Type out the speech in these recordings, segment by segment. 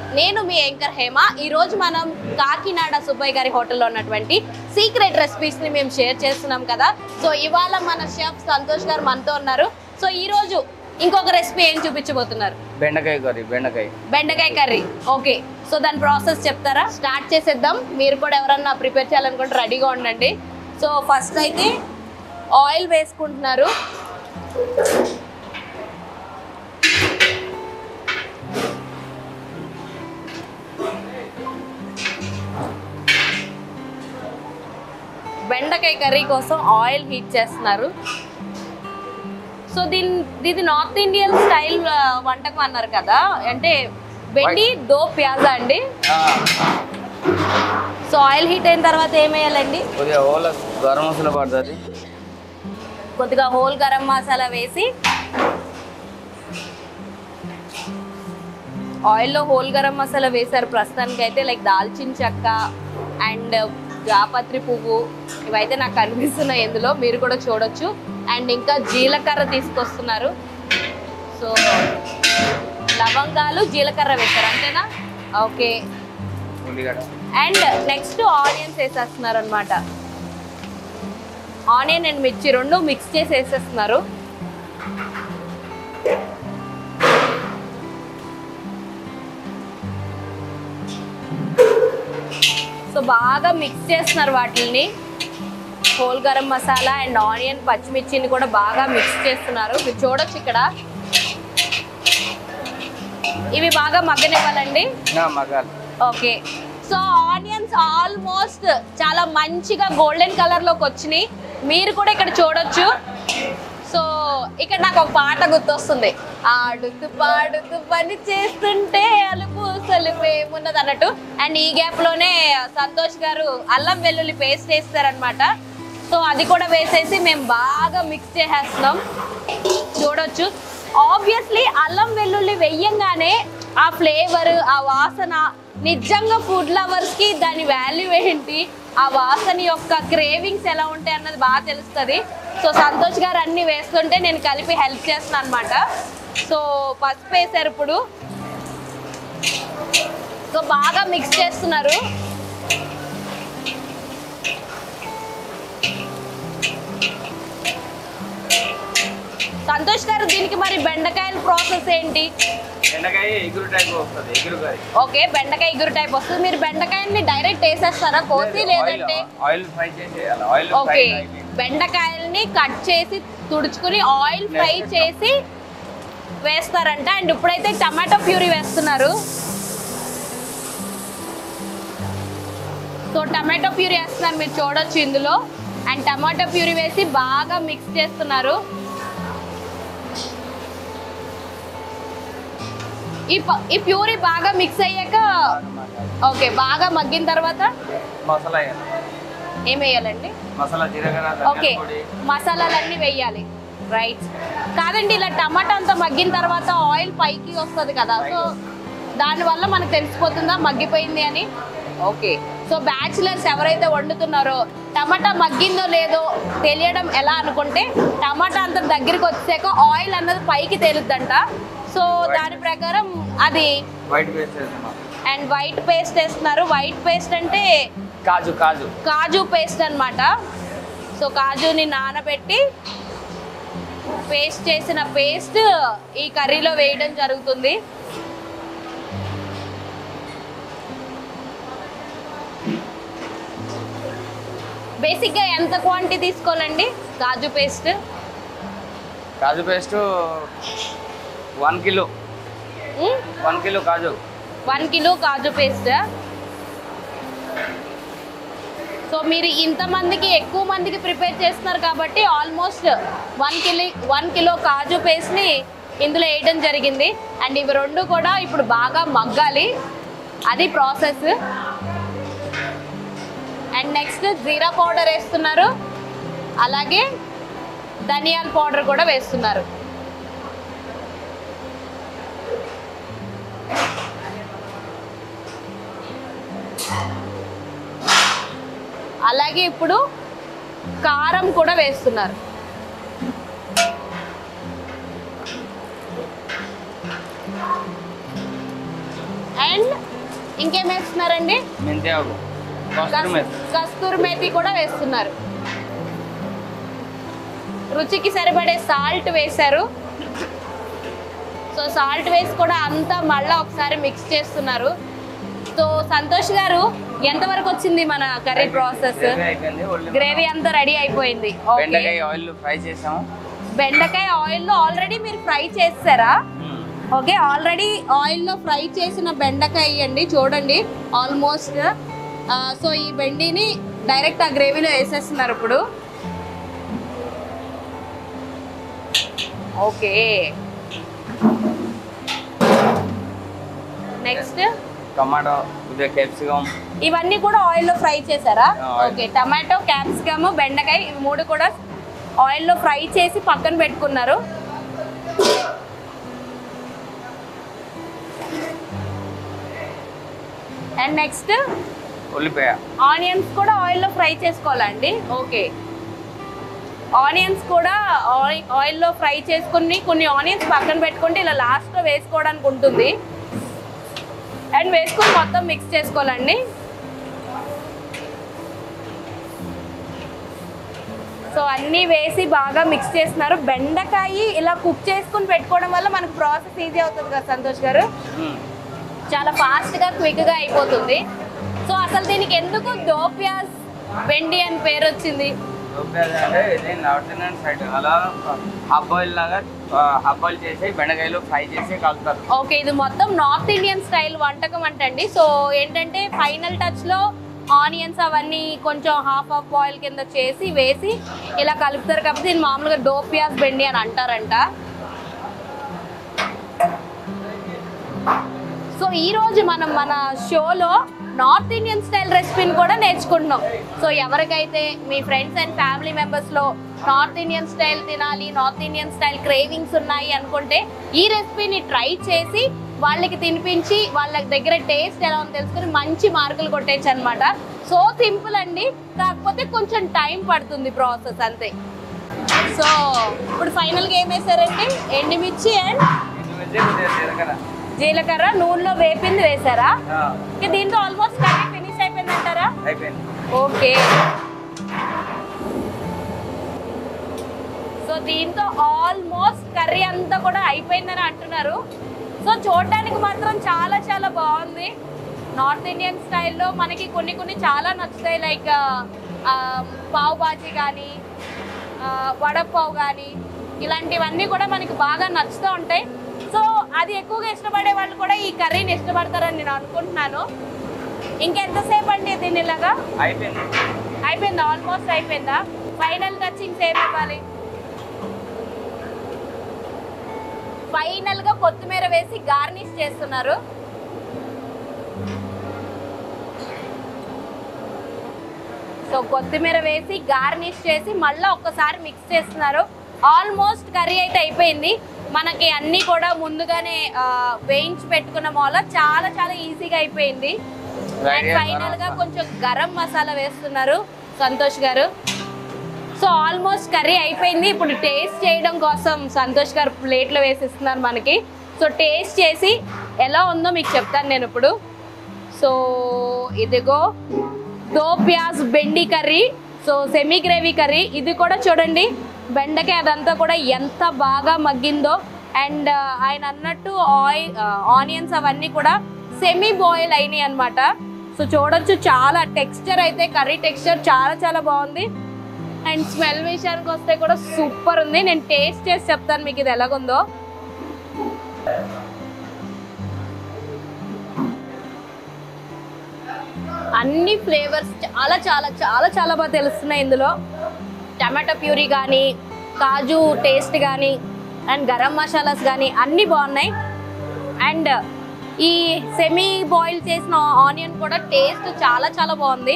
నేను మీ యాంకర్ హేమ ఈ రోజు మనం కాకినాడ సుబ్బయ్య గారి హోటల్లో ఉన్నటువంటి సీక్రెట్ రెసిపీస్ ని మేము షేర్ చేస్తున్నాం కదా సో ఇవాళ మన షెఫ్ సంతోష్ గారు మనతో ఉన్నారు సో ఈ రోజు ఇంకొక రెసిపీ ఏం చూపించబోతున్నారు బెండకాయ కర్రీ బెండకాయ బెండకాయ కర్రీ ఓకే సో దాని ప్రాసెస్ చెప్తారా స్టార్ట్ చేసేద్దాం మీరు కూడా ఎవరన్నా ప్రిపేర్ చేయాలనుకుంటే రెడీగా ఉండండి సో ఫస్ట్ అయితే ఆయిల్ వేసుకుంటున్నారు బెండకాయ కర్రీ కోసం ఆయిల్ హీట్ చేస్తున్నారు సో దీని ఇది నార్త్ ఇండియన్ స్టైల్ ఆ, వంటకం అన్నారు కదా అంటే బెండి దో ప్యాజా అండి సో ఆయిల్ హీట్ అయిన తర్వాత ఏం వేయాలండి కొద్దిగా ఓల గరం మసాలా పడుతుంది కొద్దిగా హోల్ గరం మసాలా వేసి ఆయిల్లో హోల్ గరం మసాలా వేశారు ప్రస్తుతానికి అయితే లైక్ దాల్చిన చెక్క అండ్ జాపత్రి పువ్వు ఇవైతే నాకు కనిపిస్తున్నాయి ఇందులో మీరు కూడా చూడొచ్చు అండ్ ఇంకా జీలకర్ర తీసుకొస్తున్నారు సో లవంగాలు జీలకర్ర వేశారు అంతేనా ఓకే ఉల్లిగడ్డ అండ్ నెక్స్ట్ ఆనియన్స్ వేసేస్తున్నారు అనమాట ఆనియన్ అండ్ మిర్చి రెండు మిక్స్ చేసి వేసేస్తున్నారు సో బాగా మిక్స్ చేస్తున్నారు వాటిని whole garam masala and onion పచ్చిమిర్చిని కూడా బాగా మిక్స్ చేస్తున్నారు మీరు చూడొచ్చు ఇక్కడ ఇవి బాగా మగ్గనివ్వాలండి మగాలి ఓకే సో ఆనియన్స్ ఆల్మోస్ట్ చాలా మంచిగా గోల్డెన్ కలర్ లోకి వచ్చినాయి మీరు కూడా ఇక్కడ చూడొచ్చు సో ఇక్కడ నాకు ఒక పాట గుర్తొస్తుంది ఆడుతూ పాడుతూ పని చేస్తుంటే అలుపు సలుపు ఏమున్నది అన్నట్టు అండ్ ఈ గ్యాప్ లోనే సంతోష్ గారు అల్లం వెల్లుల్లి పేస్ట్ వేస్తారనమాట సో అది కూడా వేసేసి మేము బాగా మిక్స్ చేసేస్తున్నాం చూడొచ్చు ఆబ్వియస్లీ అల్లం వెల్లుల్లి వెయ్యంగానే ఆ ఫ్లేవర్ ఆ వాసన నిజంగా ఫుడ్ లవర్స్ కి దాని వాల్యూ ఏంటి ఆ వాసన యొక్క క్రేవింగ్స్ ఎలా ఉంటాయి అన్నది బాగా తెలుస్తుంది సో సంతోష్ గారు అన్ని వేస్తుంటే నేను కలిపి హెల్ప్ చేస్తున్నాను అనమాట సో పసుపు వేసారు ఇప్పుడు సో బాగా మిక్స్ చేస్తున్నారు సంతోష్ గారు దీనికి మరి బెండకాయల ప్రాసెస్ ఏంటి బెండకాయ ఎగురు టైప్ వస్తుంది ఎగురు కర్రీ ఓకే బెండకాయ ఇగురు టైప్ వస్తుంది మీరు బెండకాయల్ని డైరెక్ట్ వేసేస్తారా కోసి లేదంటే ఆయిల్ ఫ్రై చేయాలి ఆయిల్ ఓకే ఫ్రై బెండకాయల్ని కట్ చేసి తుడుచుకుని ఆయిల్ ఫ్రై చేసి వేస్తారంట అండ్ ఇప్పుడైతే టమాటో ప్యూరీ వేస్తున్నారు సో టమాటో ప్యూరీ వేస్తున్నారు మీరు చూడొచ్చు ఇందులో అండ్ టమాటో ప్యూరీ వేసి బాగా మిక్స్ చేస్తున్నారు ఈ ప- ఈ ప్యూరీ బాగా మిక్స్ అయ్యాక ఓకే బాగా మగ్గిన తర్వాత మసాలా వేయాలి ఏం వేయాలండి మసాలా జీలకర్ర ఓకే ధనియాల పొడి మసాలాలన్నీ వేయాలి రైట్ కాదండి ఇలా టమాటా అంతా మగ్గిన తర్వాత ఆయిల్ పైకి వస్తుంది కదా సో దానివల్ల మనకు తెలిసిపోతుందా మగ్గిపోయింది అని ఓకే సో బ్యాచిలర్స్ ఎవరైతే వండుతున్నారో టమాటా మగ్గిందో లేదో తెలియడం ఎలా అనుకుంటే టమాటా అంత దగ్గరికి వచ్చాక ఆయిల్ అన్నది పైకి తేలుద్దంట సో దాని ప్రకారం అది వైట్ పేస్ట్ వేస్తున్నాం అండ్ వైట్ పేస్ట్ వేస్తున్నారు వైట్ పేస్ట్ అంటే కాజు కాజు కాజు పేస్ట్ అన్నమాట సో కాజుని నానబెట్టి పేస్ట్ చేసిన పేస్ట్ ఈ కర్రీలో వేయడం జరుగుతుంది బేసిక్గా ఎంత క్వాంటిటీ తీసుకోవాలండి కాజు పేస్ట్ కాజు paste one kilo one kilo కాజు వన్ కిలో కాజు పేస్ట్ సో మీరు ఇంతమందికి ఎక్కువ మందికి ప్రిపేర్ చేస్తున్నారు కాబట్టి almost one kilo one kilo కాజు పేస్ట్ని ఇందులో వేయడం జరిగింది అండ్ ఇవి రెండు కూడా ఇప్పుడు బాగా మగ్గాలి అది process and next jeera powder వేస్తున్నారు అలాగే ధనియాల పౌడర్ కూడా వేస్తున్నారు అలాగే ఇప్పుడు కారం కూడా వేస్తున్నారు అండ్ ఇంకేం వేస్తున్నారండి మెంతి ఆకు కస్తూరి మెంతి కస్తూరి మేతి కూడా వేస్తున్నారు రుచికి సరిపడే సాల్ట్ వేశారు సో సాల్ట్ వేసి కూడా అంతా మళ్ళీ ఒకసారి మిక్స్ చేస్తున్నారు సో సంతోష్ గారు ఎంతవరకు వచ్చింది మన కర్రీ ప్రాసెస్ గ్రేవీ అయిపోయింది ఓన్లీ గ్రేవీ అంతా రెడీ అయిపోయింది ఓకే బెండకాయ ఆయిల్ ఫ్రై చేసాము బెండకాయ ఆయిల్లో ఆల్రెడీ మీరు ఫ్రై చేస్తారా మ్మ్. ఓకే ఆల్రెడీ ఆయిల్లో ఫ్రై చేసిన బెండకాయ అండి చూడండి ఆల్మోస్ట్ సో ఈ బెండిని డైరెక్ట్ ఆ గ్రేవీలో వేసేస్తున్నారు ఇప్పుడు ఓకే నెక్స్ట్ టమాటో కొద్దిగా క్యాప్సికమ్ ఇవన్నీ కూడా ఆయిల్లో ఫ్రై చేశారా ఆ, oil. ఓకే టమాటో క్యాప్సికమ్ బెండకాయ ఇవి మూడు కూడా ఆయిల్లో ఫ్రై చేసి పక్కన పెట్టుకున్నారు అండ్ నెక్స్ట్ ఉల్లిపాయ ఆనియన్స్ కూడా ఆయిల్లో ఫ్రై చేసుకోవాలండి ఓకే ఆనియన్స్ కూడా ఆయి- ఆయిల్లో ఫ్రై చేసుకుని కొన్ని ఆనియన్స్ పక్కన పెట్టుకుంటే ఇలా లాస్ట్లో వేసుకోవడానికి ఉంటుంది అండ్ వేసుకొని మొత్తం మిక్స్ చేసుకోవాలండి సో అన్నీ వేసి బాగా మిక్స్ చేస్తున్నారు బెండకాయ ఇలా కుక్ చేసుకుని పెట్టుకోవడం వల్ల మనకు ప్రాసెస్ ఈజీ అవుతుంది కదా సంతోష్ గారు మ్మ్. చాలా ఫాస్ట్గా క్విక్గా అయిపోతుంది సో అసలు దీనికి ఎందుకు దోప్యాస్ బెండి అని పేరు వచ్చింది ఉల్లిపాయ అంటే ఇది నార్త్ ఇండియన్ సైడ్ అలా హాఫ్ బాయిల్ లాగా హాఫ్ బాయిల్ చేసి బెండకాయలు ఫ్రై చేసి కలుపుతారు ఓకే ఇది మొత్తం నార్త్ ఇండియన్ స్టైల్ వంటకం అంటండి సో ఏంటంటే ఫైనల్ టచ్లో ఆనియన్స్ అవన్నీ కొంచెం హాఫ్ హాఫ్ బాయిల్ కింద చేసి వేసి ఇలా కలుపుతారు కాబట్టి దీన్ని మామూలుగా డోపియాస్ బెండి అని అంటారంట సో ఈ రోజు మనం మన షోలో నార్త్ ఇండియన్ స్టైల్ రెసిపీని కూడా నేర్చుకుంటున్నాం సో ఎవరికైతే మీ ఫ్రెండ్స్ అండ్ ఫ్యామిలీ మెంబర్స్లో నార్త్ ఇండియన్ స్టైల్ తినాలి నార్త్ ఇండియన్ స్టైల్ క్రేవింగ్స్ ఉన్నాయి అనుకుంటే ఈ రెసిపీని ట్రై చేసి వాళ్ళకి తినిపించి వాళ్ళ దగ్గర టేస్ట్ ఎలా ఉందో తెలుసుకుని మంచి మార్కులు కొట్టేయచ్చు అనమాట సో సింపుల్ అండి కాకపోతే కొంచెం టైం పడుతుంది ప్రాసెస్ అంతే సో ఇప్పుడు ఫైనల్గా ఏం వేసారండి ఎండుమిర్చి అండ్ ఇది వచ్చి కొద్దిగా జీలకర్ర జీలకర్ర నూనెలో వేపింది వేసారా ఆ, ఇక దీంతో ఆల్మోస్ట్ కర్రీ ఫినిష్ అయిపోయింది అంటారా అయిపోయింది ఓకే సో దీంతో ఆల్మోస్ట్ కర్రీ అంతా కూడా అయిపోయిందని అంటున్నారు సో చూడడానికి మాత్రం చాలా చాలా బాగుంది నార్త్ ఇండియన్ స్టైల్లో మనకి కొన్ని కొన్ని చాలా నచ్చుతాయి లైక్ పావ్ బాజీ కానీ వడపావ్ కానీ ఇలాంటివన్నీ కూడా మనకి బాగా నచ్చుతూ ఉంటాయి సో అది ఎక్కువగా ఇష్టపడే వాళ్ళు కూడా ఈ కర్రీని ఇష్టపడతారని నేను అనుకుంటున్నాను ఇంకెంతసేపు అండి దీన్ని ఇలాగా అయిపోయింది అయిపోయిందా ఆల్మోస్ట్ అయిపోయిందా ఫైనల్ టచింగ్స్ ఏమి ఇవ్వాలి ఫైనల్ గా కొత్తిమీర వేసి గార్నిష్ చేస్తున్నారు సో కొత్తిమీర వేసి గార్నిష్ చేసి మళ్ళీ ఒక్కసారి మిక్స్ చేస్తున్నారు ఆల్మోస్ట్ కర్రీ అయితే అయిపోయింది మనకి అన్నీ కూడా ముందుగానే ఆ, వేయించి పెట్టుకున్న వల్ల చాలా చాలా ఈజీగా అయిపోయింది అండ్ Right, ఫైనల్ గా గరం కొంచెం గరం మసాలా వేస్తున్నారు సంతోష్ గారు సో ఆల్మోస్ట్ కర్రీ అయిపోయింది ఇప్పుడు టేస్ట్ చేయడం కోసం సంతోష్ గారు ప్లేట్లో వేసిస్తున్నారు మనకి సో టేస్ట్ చేసి ఎలా ఉందో మీకు చెప్తాను నేను ఇప్పుడు సో ఇదిగో do pyaz bhindi curry so semi gravy curry ఇది కూడా చూడండి బెండకాయ అదంతా కూడా ఎంత బాగా మగ్గిందో అండ్ ఆయన అన్నట్టు ఆయిల్ ఆనియన్స్ అవన్నీ కూడా సెమీ బాయిల్ అయినాయి అనమాట సో చూడొచ్చు చాలా టెక్స్చర్ అయితే కర్రీ టెక్స్చర్ చాలా చాలా బాగుంది అండ్ స్మెల్ విషయానికి వస్తే కూడా సూపర్ ఉంది నేను టేస్ట్ చేసి చెప్తాను మీకు ఇది ఎలాగుందో అన్ని ఫ్లేవర్స్ చాలా చాలా చాలా చాలా బాగా తెలుస్తున్నాయి ఇందులో టమాటో ప్యూరీ కానీ కాజు టేస్ట్ కానీ అండ్ గరం మసాలాస్ కానీ అన్నీ బాగున్నాయి అండ్ ఈ సెమీ బాయిల్ చేసిన ఆనియన్ కూడా టేస్ట్ చాలా చాలా బాగుంది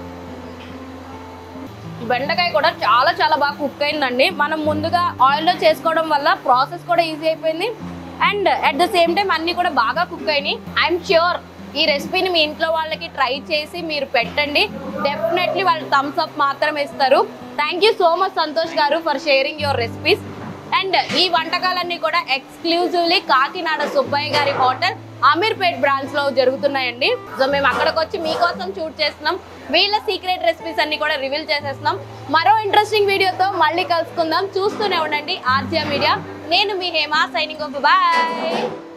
బెండకాయ కూడా చాలా చాలా బాగా కుక్ అయిందండి మనం ముందుగా ఆయిల్లో చేసుకోవడం వల్ల ప్రాసెస్ కూడా ఈజీ అయిపోయింది and at the same time అన్నీ కూడా బాగా కుక్ అయినాయి ఐఎమ్ ష్యూర్ ఈ రెసిపీని మీ ఇంట్లో వాళ్ళకి ట్రై చేసి మీరు పెట్టండి డెఫినెట్లీ వాళ్ళు థమ్స్ అప్ మాత్రమే ఇస్తారు thank you so much Santosh garu for sharing your recipes and ఈ వంటకాలన్నీ కూడా ఎక్స్క్లూజివ్లీ కాకినాడ సుబ్బయ్య గారి హోటల్ అమీర్పేట్ బ్రాంచ్ లో జరుగుతున్నాయండి సో మేము అక్కడికి వచ్చి మీకోసం షూట్ చేస్తున్నాం వీళ్ళ సీక్రెట్ రెసిపీస్ అన్ని కూడా రివీల్ చేసేస్తున్నాం మరో ఇంట్రెస్టింగ్ వీడియోతో మళ్ళీ కలుసుకుందాం చూస్తూనే ఉండండి ఆర్జియా మీడియా నేను మీ హేమ సైనింగ్ ఆఫ్ బాయ్